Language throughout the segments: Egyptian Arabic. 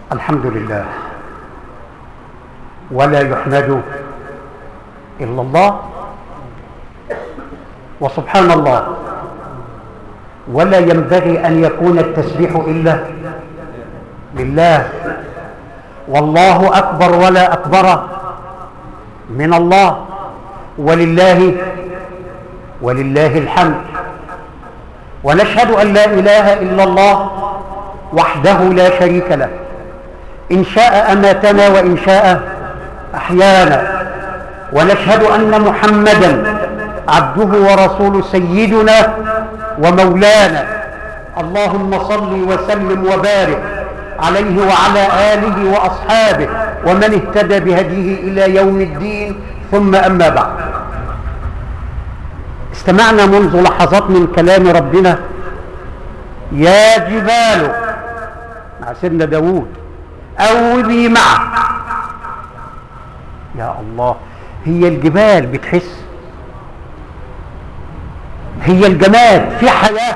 الحمد لله ولا يحمد إلا الله وسبحان الله ولا ينبغي أن يكون التسبيح إلا لله والله أكبر ولا أكبر من الله ولله ولله الحمد ونشهد أن لا إله إلا الله وحده لا شريك له إن شاء أماتنا وإن شاء أحيانا ونشهد أن محمدا عبده ورسول سيدنا ومولانا اللهم صل وسلم وبارك عليه وعلى آله وأصحابه ومن اهتدى بهديه إلى يوم الدين ثم أما بعد استمعنا منذ لحظات من كلام ربنا يا جبال مع سيدنا داود أوبي معه يا الله هي الجبال بتحس هي الجماد في حياة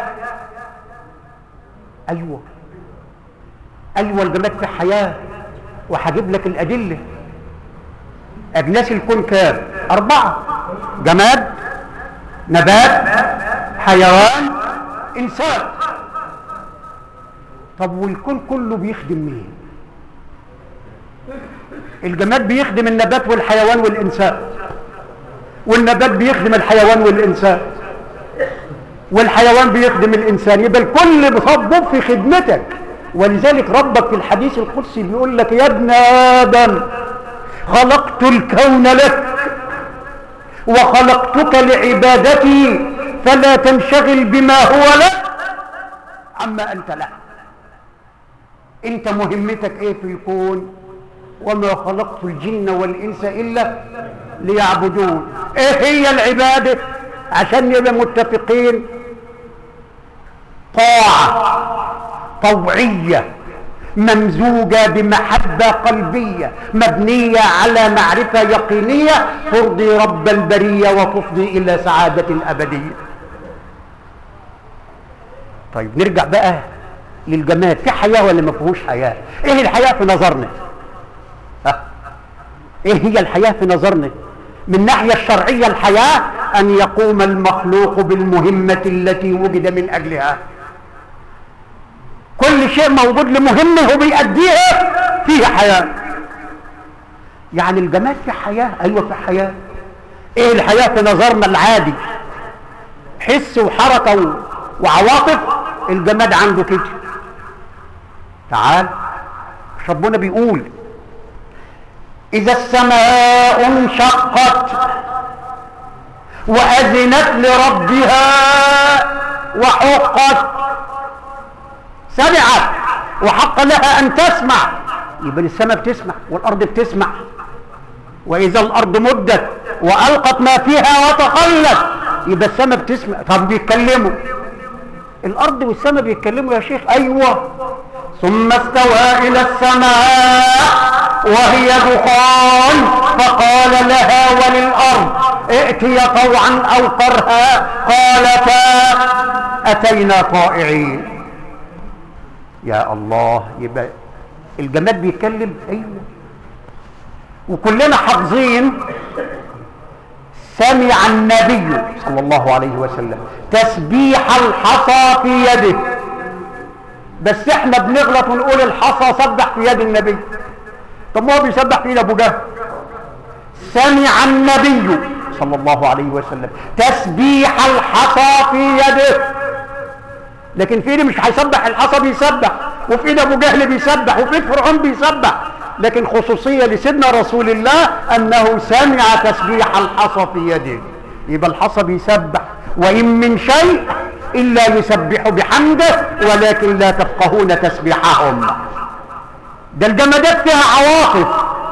أيوة أيوة الجماد في حياة وهجيب لك الأدلة أجناس الكون كام أربعة جماد نبات حيوان إنسان طب والكون كله بيخدم مين الجماد بيخدم النبات والحيوان والإنسان والنبات بيخدم الحيوان والإنسان والحيوان بيخدم الإنسان يبقى الكل بصبب في خدمتك ولذلك ربك في الحديث القدسي بيقول لك يا ابن آدم خلقت الكون لك وخلقتك لعبادتي فلا تنشغل بما هو لك عما أنت له أنت مهمتك إيه في الكون وما خلقت الجن والإنس إلا ليعبدون إيه هي العبادة عشان نبقى متفقين طاعة طوعية ممزوجة بمحبة قلبية مبنية على معرفة يقينية ترضي رب البرية وتفضي إلى سعادة أبدية طيب نرجع بقى للجماد في حياة ولا ما فيهوش حياة ايه الحياة في نظرنا ها؟ ايه هي الحياة في نظرنا من الناحية الشرعية الحياة أن يقوم المخلوق بالمهمة التي وجد من أجلها كل شيء موجود لمهمة وبيأديها فيه حياة يعني الجماد في حياة أيوة في حياة إيه الحياة في نظرنا العادي حس وحركة وعواطف الجماد عنده كده تعال ربنا بيقول إذا السماء انشقت وأذنت لربها وحقت سمعت وحق لها أن تسمع يبقى السماء بتسمع والأرض بتسمع وإذا الأرض مدت وألقت ما فيها وتخلت يبقى السماء بتسمع طب بيتكلموا الأرض والسماء بيتكلموا يا شيخ أيوة ثم استوى إلى السماء وهي دخان فقال لها وللأرض ائتي طوعا أو كرها قالتا أتينا طائعين يا الله يبقى الجماد بيتكلم ايوه وكلنا حافظين سمع النبي صلى الله عليه وسلم تسبيح الحصى في يده بس احنا بنغلط ونقول الحصى سبح في يد النبي طب ما هو بيسبح في يد ابو جهل سمع النبي صلى الله عليه وسلم تسبيح الحصى في يده لكن في ايدي مش هيسبح الحصى بيسبح وفي ايد ابو جهل بيسبح وفي ايد فرعون بيسبح لكن خصوصية لسيدنا رسول الله انه سمع تسبيح الحصى في يده يبقى الحصى بيسبح وان من شيء الا يسبح بحمده ولكن لا تفقهون تسبيحهم ده الجمادات فيها عواطف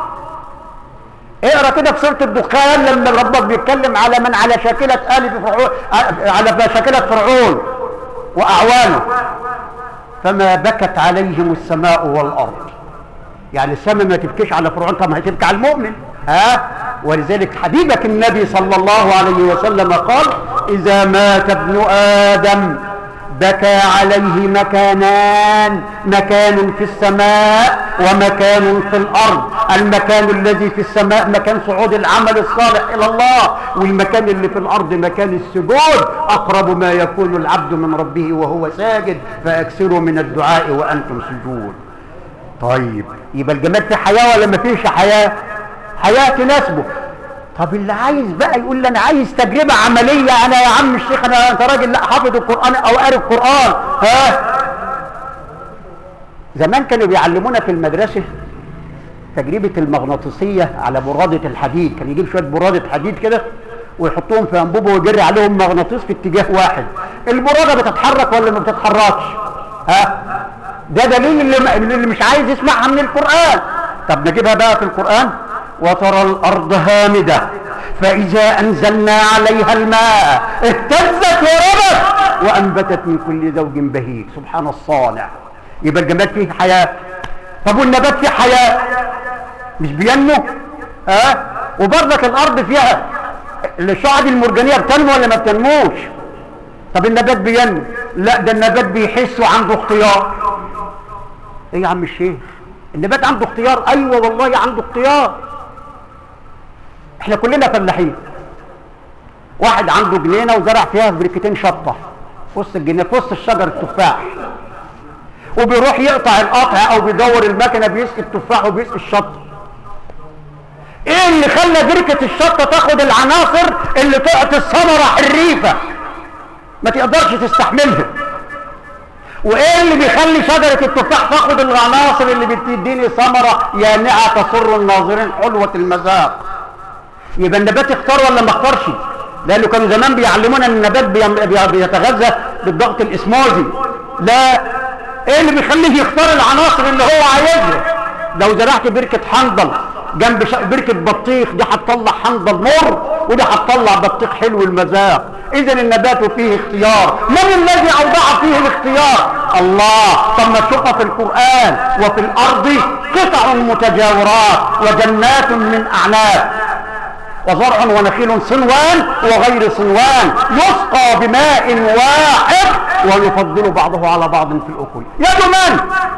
اقرا كده في سوره الدخان لما ربك بيتكلم على من على شاكله ال فرعون على شاكله فرعون واعوانه فما بكت عليهم السماء والارض يعني السماء ما تبكيش على فرعون طب ما هتبكي على المؤمن ها ولذلك حبيبك النبي صلى الله عليه وسلم قال اذا مات ابن ادم بكى عليه مكانان مكان في السماء ومكان في الارض المكان الذي في السماء مكان صعود العمل الصالح الى الله والمكان اللي في الارض مكان السجود اقرب ما يكون العبد من ربه وهو ساجد فاكثروا من الدعاء وانتم سجود طيب يبقى الجماد في حياه ولا ما فيش حياه حياه تناسبه طب اللي عايز بقى يقول لي انا عايز تجربه عمليه انا يا عم الشيخ انا انت راجل لا حافظ القران او قاري القران ها زمان كانوا بيعلمونا في المدرسه تجربه المغناطيسيه على براده الحديد كان يجيب شويه براده حديد كده ويحطهم في انبوبه ويجري عليهم مغناطيس في اتجاه واحد البراده بتتحرك ولا ما بتتحركش ها ده دليل اللي, اللي مش عايز يسمعها من القران طب نجيبها بقى في القران وترى الارض هامده فاذا انزلنا عليها الماء اهتزت وربت وانبتت من كل زوج بهيج سبحان الصانع يبقى الجماد فيه حياه طب والنبات فيه حياه مش بينمو ها أه؟ وبرضك الارض فيها الشعب المرجانيه بتنمو ولا ما بتنموش طب النبات بينمو لا ده النبات بيحس وعنده اختيار ايه يا عم الشيخ النبات عنده اختيار ايوه والله عنده اختيار احنا كلنا فلاحين واحد عنده جنينه وزرع فيها بركتين شطه في وسط الجنينه في وسط الشجر التفاح وبيروح يقطع القطع او بيدور المكنه بيسقي التفاح وبيسقي الشطه ايه اللي خلى بركه الشطه تاخد العناصر اللي تعطي الثمره حريفه ما تقدرش تستحملها وايه اللي بيخلي شجره التفاح تاخد العناصر اللي بتديني ثمره يانعه تسر الناظرين حلوه المذاق يبقى النبات اختار ولا ما اختارش لانه كانوا زمان بيعلمونا ان النبات بيتغذى بالضغط الاسموزي لا ايه اللي بيخليه يختار العناصر اللي هو عايزها لو زرعت بركه حنظل جنب بركه بطيخ دي هتطلع حنظل مر ودي هتطلع بطيخ حلو المذاق اذا النبات فيه اختيار من الذي اوضع فيه الاختيار الله طب ما تشوفها في القران وفي الارض قطع متجاورات وجنات من اعناب وزرع ونخيل صنوان وغير صنوان يسقى بماء واحد ويفضل بعضه على بعض في الاكل يد من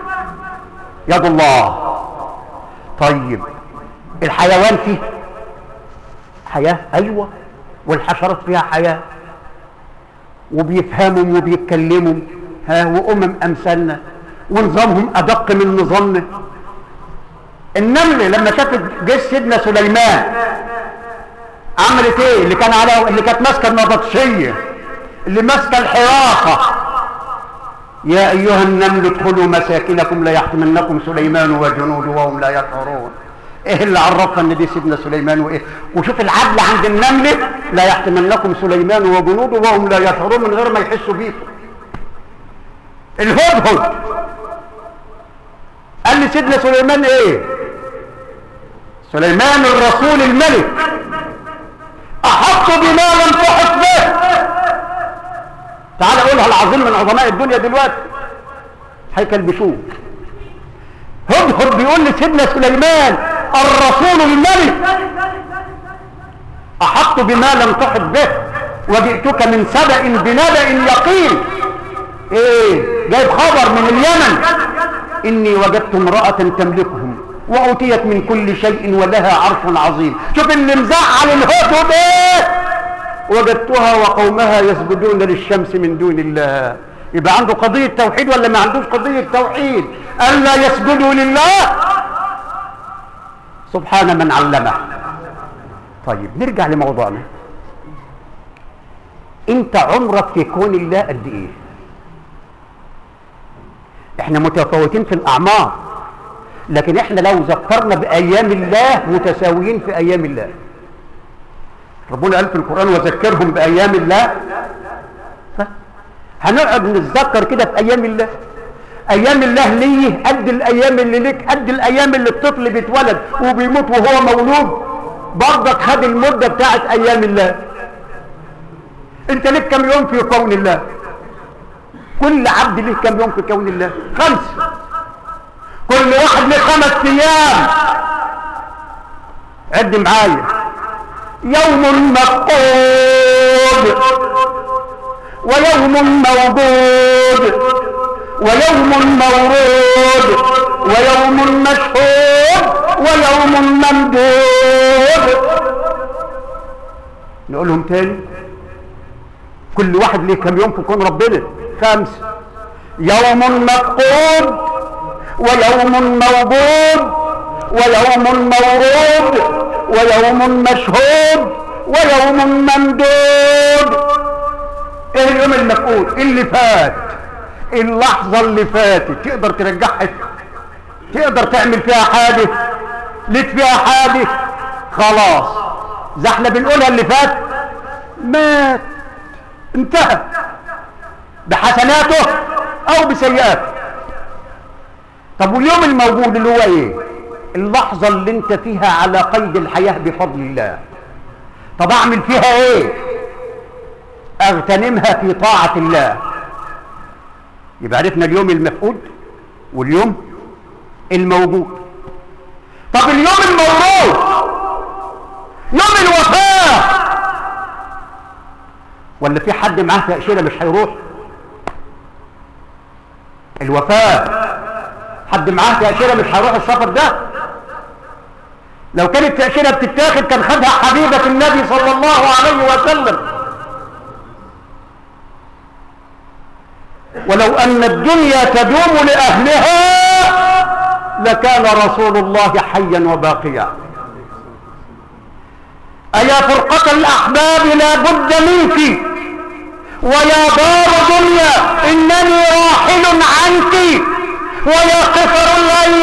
يد الله طيب الحيوان فيه حياه ايوه والحشرات فيها حياه وبيفهموا وبيتكلموا ها وامم امثالنا ونظامهم ادق من نظامنا النمل لما شافت جيش سيدنا سليمان عملت ايه اللي كان على اللي كانت ماسكه النبطشيه اللي ماسكه الحراسه يا ايها النمل ادخلوا مساكنكم لا يحتمنكم سليمان وجنوده وهم لا يشعرون ايه اللي عرفنا ان دي سيدنا سليمان وايه وشوف العدل عند النمل لا يحتمنكم سليمان وجنوده وهم لا يشعرون من غير ما يحسوا بيكم الهدهد قال لي سيدنا سليمان ايه سليمان الرسول الملك احط بما لم تحط به تعال اقولها العظيم من عظماء الدنيا دلوقتي هيكلبشوه هدهد بيقول لسيدنا سليمان الرسول الملك احط بما لم تحط به وجئتك من سبأ بنبأ يقين ايه جايب خبر من اليمن اني وجدت امرأة تملكهم وأوتيت من كل شيء ولها عرش عظيم شوف اللي مزعل الهدهد ايه وجدتها وقومها يسجدون للشمس من دون الله يبقى عنده قضية توحيد ولا ما عندوش قضية توحيد ألا يسجدوا لله سبحان من علمه طيب نرجع لموضوعنا انت عمرك في كون الله قد ايه احنا متفاوتين في الاعمار لكن احنا لو ذكرنا بايام الله متساويين في ايام الله ربنا قال في القران وذكرهم بايام الله هنقعد نتذكر كده في ايام الله ايام الله ليه قد الايام اللي ليك قد الايام اللي الطفل بيتولد وبيموت وهو مولود برضك خد المده بتاعت ايام الله انت ليك كم يوم في كون الله كل عبد ليه كم يوم في كون الله خمس كل واحد له خمس ايام عد معايا يوم مفقود ويوم موجود ويوم مورود ويوم مشهود ويوم ممدود نقولهم تاني كل واحد ليه كم يوم في كون ربنا خمسة يوم مفقود ويوم موجود ويوم مورود ويوم مشهود ويوم ممدود ايه اليوم المفقود اللي فات اللحظة اللي فاتت تقدر ترجعها تقدر تعمل فيها حاجة ليك فيها حاجة خلاص زي احنا بنقولها اللي فات مات انتهى بحسناته او بسيئاته طب واليوم الموجود اللي هو ايه اللحظة اللي انت فيها على قيد الحياة بفضل الله طب اعمل فيها ايه اغتنمها في طاعة الله يبقى عرفنا اليوم المفقود واليوم الموجود طب اليوم الموجود يوم الوفاة ولا في حد معاه تأشيرة مش هيروح الوفاة حد معاه تأشيرة مش هيروح السفر ده لو كانت التأشيرة بتتاخد كان خدها حبيبة النبي صلى الله عليه وسلم ولو أن الدنيا تدوم لأهلها لكان رسول الله حيا وباقيا أيا فرقة الأحباب لا بد منك ويا دار دنيا إنني راحل عنك ويا قصر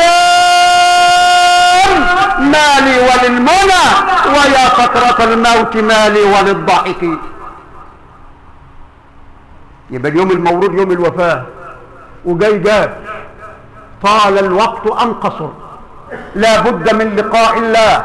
الأيام مالي وللمنى ويا فترة الموت مالي وللضحك يبقى اليوم المورود يوم الوفاة وجاي جاف طال الوقت أم قصر لا بد من لقاء الله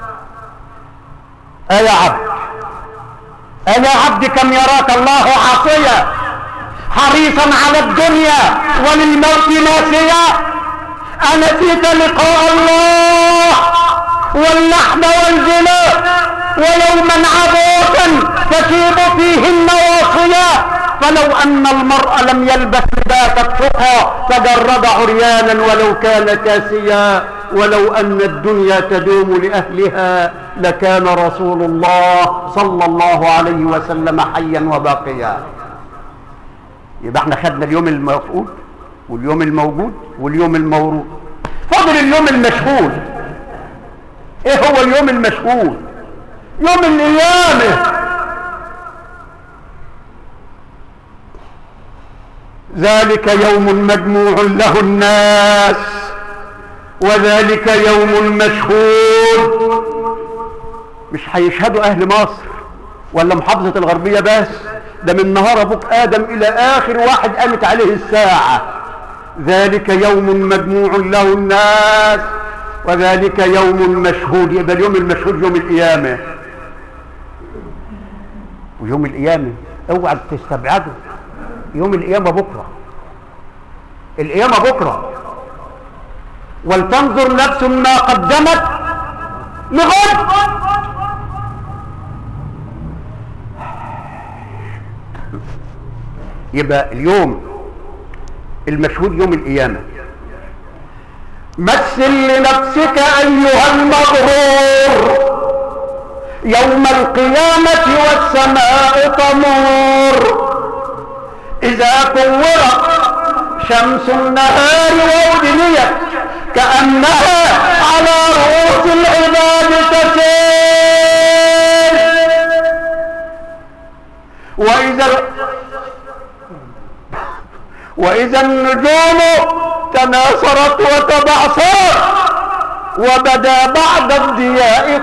أيا عبد أيا عبد كم يراك الله عاصيا حريصا على الدنيا وللموت ناسيا أنسيت لقاء الله واللحم والجلاء ويوما عبوسا تشيب فيه النواصيا فلو أن المرء لم يلبس لباس التقى تجرد عريانا ولو كان كاسيا ولو أن الدنيا تدوم لأهلها لكان رسول الله صلى الله عليه وسلم حيا وباقيا يبقى احنا خدنا اليوم المفقود واليوم الموجود واليوم المورود فضل اليوم المشهود ايه هو اليوم المشهود يوم القيامه ذلك يوم مجموع له الناس وذلك يوم مشهود مش هيشهدوا اهل مصر ولا محافظة الغربية بس ده من نهار ابوك ادم الى اخر واحد قامت عليه الساعة ذلك يوم مجموع له الناس وذلك يوم مشهود يبقى اليوم المشهود يوم القيامة ويوم القيامة اوعى تستبعده يوم القيامة بكرة القيامة بكرة ولتنظر نفس ما قدمت لغد يبقى اليوم المشهود يوم القيامة مثل لنفسك أيها المغرور يوم القيامة والسماء تمور إذا كورت شمس النهار وأدنيت كأنها على رؤوس العباد تسير وإذا وإذا النجوم تناثرت وتبعثرت وبدا بعد الضياء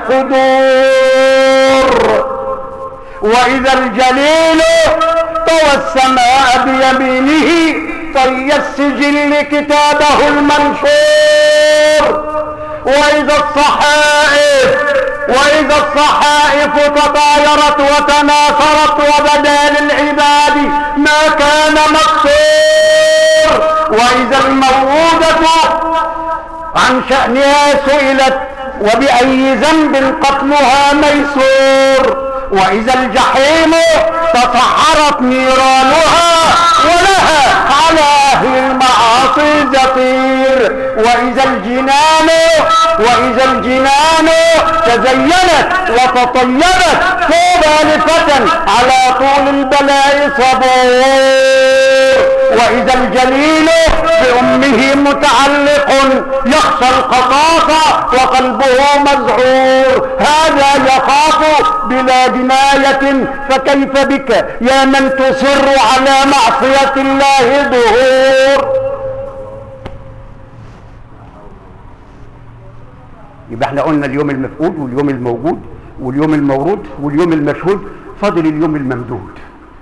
قدور وإذا الجليل طوى السماء بيمينه طي السجل كتابه المنشور وإذا الصحائف وإذا الصحائف تطايرت وتناثرت وبدا للعباد ما كان مقصور وإذا الموءودة عن شأنها سئلت وبأي ذنب قتلها ميسور وإذا الجحيم تسعرت نيرانها ولها على أهل المعاصي المعاصي زفير وإذا الجنان وإذا الجنان تزينت وتطيبت طوبى لفتى على طول البلاء صبور وإذا الجليل بأمه متعلق يخشى القصاص وقلبه مذعور هذا يخاف بلا جناية فكيف بك يا من تصر على معصية الله ظهور يبقى احنا قلنا اليوم المفقود واليوم الموجود واليوم المورود واليوم المشهود فاضل اليوم الممدود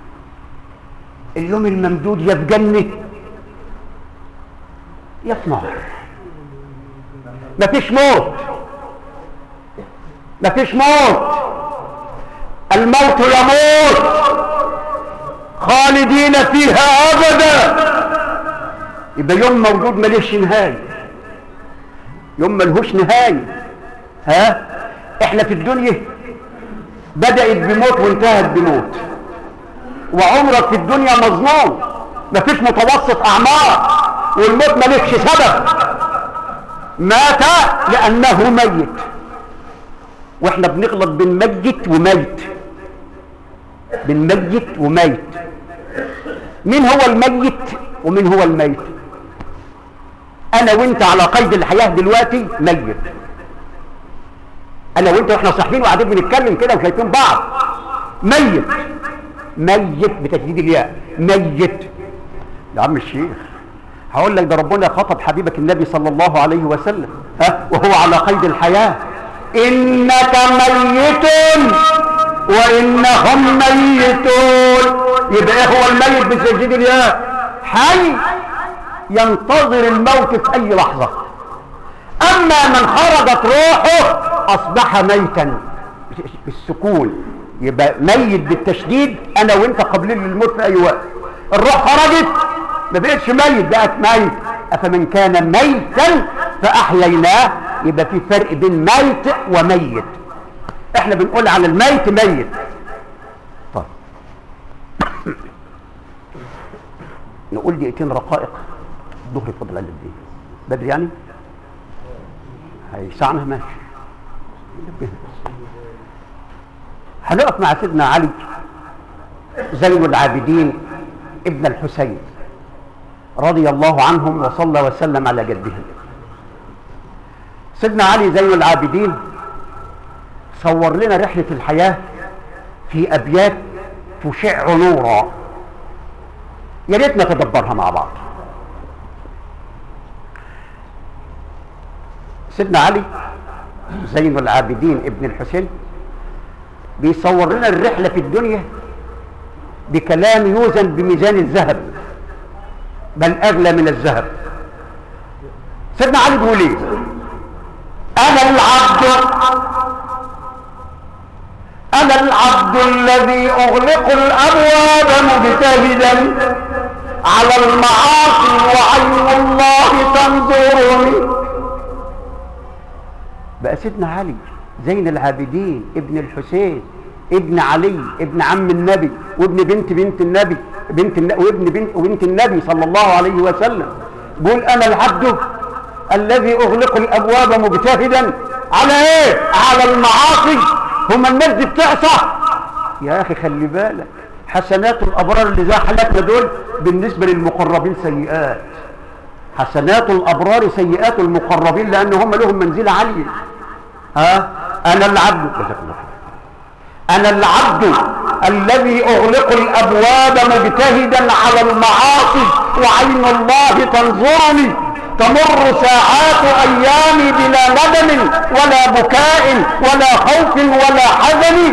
اليوم الممدود يا في جنة يا في نار مفيش موت مفيش موت الموت يموت خالدين فيها ابدا يبقى يوم موجود مليش نهايه يوم ملهوش نهايه ها احنا في الدنيا بدأت بموت وانتهت بموت وعمرك في الدنيا مظلوم مفيش متوسط اعمار والموت ملكش سبب مات لانه ميت واحنا بنغلط بين ميت وميت بين ميت وميت مين هو الميت ومين هو الميت انا وانت على قيد الحياة دلوقتي ميت انا وانت واحنا صاحيين وقاعدين بنتكلم كده وشايفين بعض ميت ميت بتشديد الياء ميت يا عم الشيخ هقول لك ده ربنا خطب حبيبك النبي صلى الله عليه وسلم ها وهو على قيد الحياة انك ميت وانهم ميتون يبقى ايه هو الميت بتشديد الياء حي ينتظر الموت في اي لحظة اما من خرجت روحه اصبح ميتا بالسكون يبقى ميت بالتشديد انا وانت قابلين للموت في اي وقت الروح خرجت ما بقتش ميت بقت ميت افمن كان ميتا فاحييناه يبقى في فرق بين ميت وميت احنا بنقول على الميت ميت طيب نقول دقيقتين رقائق الظهر فضل قد ايه بدري يعني هيسعنا ماشي هنقف مع سيدنا علي زين العابدين ابن الحسين رضي الله عنهم وصلى وسلم على جدهم سيدنا علي زين العابدين صور لنا رحلة الحياة في أبيات تشع نورا يا ريت نتدبرها مع بعض سيدنا علي زين العابدين ابن الحسين بيصور لنا الرحلة في الدنيا بكلام يوزن بميزان الذهب بل أغلى من الذهب سيدنا علي بيقول ايه أنا العبد أنا العبد الذي أغلق الأبواب مجتهدا على المعاصي وعين الله تنظرني بقى سيدنا علي زين العابدين ابن الحسين ابن علي ابن عم النبي وابن بنت بنت النبي بنت النبي وابن بنت وبنت النبي صلى الله عليه وسلم بيقول انا العبد الذي اغلق الابواب مجتهدا على ايه على المعاصي هم الناس دي بتعصى يا اخي خلي بالك حسنات الابرار اللي زي حالاتنا دول بالنسبه للمقربين سيئات حسنات الابرار سيئات المقربين لان هم لهم منزله عاليه ها انا العبد جزاك الله خير انا العبد الذي اغلق الابواب مجتهدا على المعاصي وعين الله تنظرني تمر ساعات ايامي بلا ندم ولا بكاء ولا خوف ولا حزن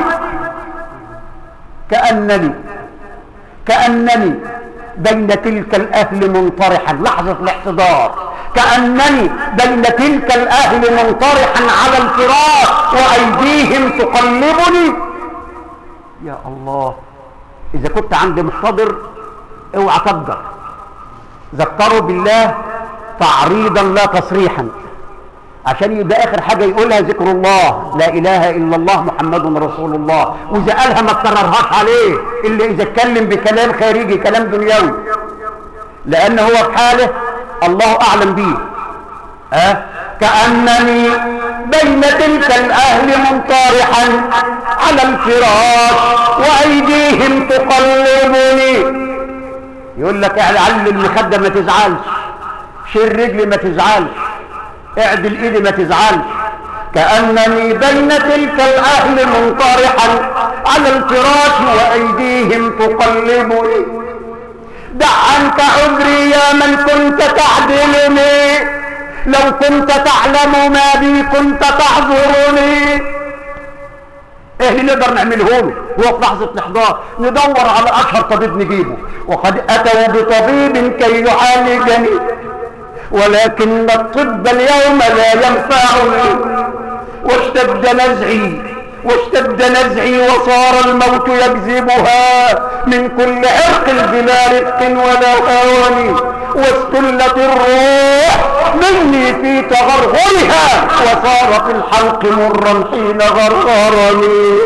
كانني كانني بين تلك الاهل منطرحا لحظه الاحتضار كانني بين تلك الاهل منطرحا على الفراش وايديهم تقلبني يا الله اذا كنت عند محتضر اوعى تقدر ذكروا بالله تعريضا لا تصريحا عشان يبقى اخر حاجه يقولها ذكر الله لا اله الا الله محمد رسول الله واذا قالها ما تكررهاش عليه الا اذا اتكلم بكلام خارجي كلام دنيوي لان هو في حاله الله اعلم بيه أه؟ كأنني بين تلك الأهل منطارحا على الفراش وأيديهم تقلبني يقول لك علل المخدة ما تزعلش شيل رجلي ما تزعلش اعدل ايدي ما تزعلش كأنني بين تلك الأهل منطرحا على الفراش وأيديهم تقلبني دع عنك عذري يا من كنت تعدلني لو كنت تعلم ما بي كنت تعذرني ايه اللي نقدر نعمله له هو في لحظة الاحضار ندور على اشهر طبيب نجيبه وقد اتوا بطبيب كي يعالجني ولكن الطب اليوم لا ينفعني واشتد نزعي واشتد نزعي وصار الموت يجذبها من كل عرق بلا رفق ولا هواني واستلت الروح مني في تغرغرها وصار في الحلق مرا حين غرغرني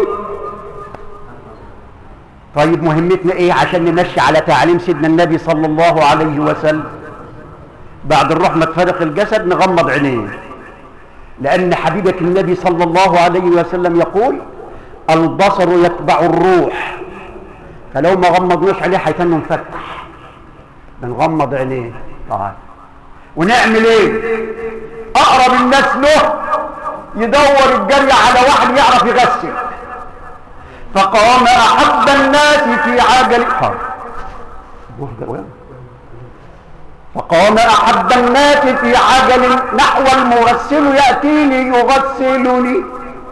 طيب مهمتنا ايه عشان نمشي على تعليم سيدنا النبي صلى الله عليه وسلم بعد الروح ما تفارق الجسد نغمض عينيه لأن حبيبك النبي صلى الله عليه وسلم يقول البصر يتبع الروح فلو ما غمضناش عليه هيتنه مفتح بنغمض عينيه طيب ونعمل ايه اقرب الناس له يدور الجري على واحد يعرف يغسل فقام احب الناس في عجل فقام احب الناس في عجل نحو المغسل ياتيني يغسلني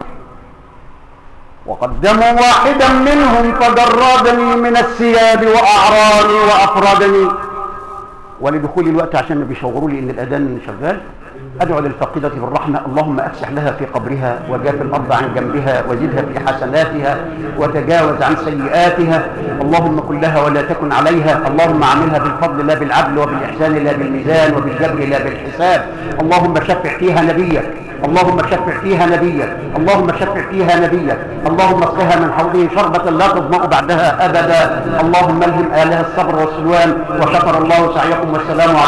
وقدموا واحدا منهم فجردني من الثياب واعراني وافردني ولدخول الوقت عشان بيشغلوا لي ان الاذان شغال ادعو للفقيدة بالرحمة اللهم افسح لها في قبرها وجاف الارض عن جنبها وزدها في حسناتها وتجاوز عن سيئاتها اللهم كن لها ولا تكن عليها اللهم عاملها بالفضل لا بالعدل وبالاحسان لا بالميزان وبالجبر لا بالحساب اللهم شفع فيها نبيك اللهم شفع فيها نبيك اللهم شفع فيها نبيك اللهم اسقها من حوضه شربة لا تظمأ بعدها ابدا اللهم الهم الها الصبر والسلوان وشكر الله سعيكم والسلام عليكم